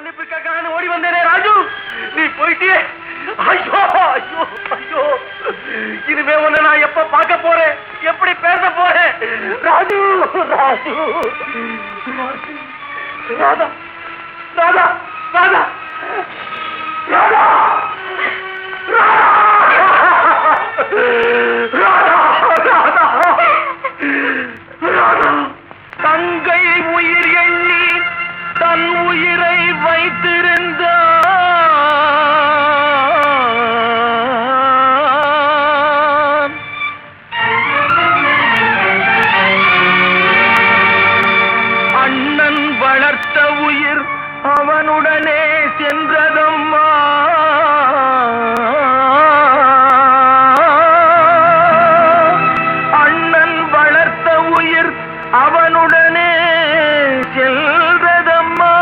மன்னிப்பு கேட்கலான்னு ஓடி வந்தேனே ராஜு நீ போயிட்டியே ஐயோ ஐயோ ஐயோ இனிமே உன்னை நான் எப்ப பார்க்க போறேன் எப்படி பேச போறேன் ராஜு ராஜு ராஜு ராதா ராதா ராதா ராதா தங்கை உயிர் எண்ணி தன் உயிரை வைத்திருந்தான் அண்ணன் வளர்த்த உயிர் அவனுடனே சென்றதம்மா அண்ணன் வளர்த்த உயிர் அவனுடனே செல்றதம்மா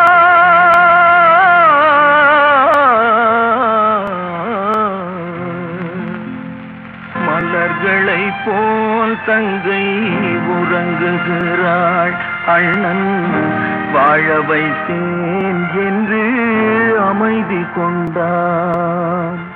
மலர்களை போல் தங்கை உறங்குகிறாள் அண்ணன் வாழ வைத்தேன் என்று அமைதி கொண்டான்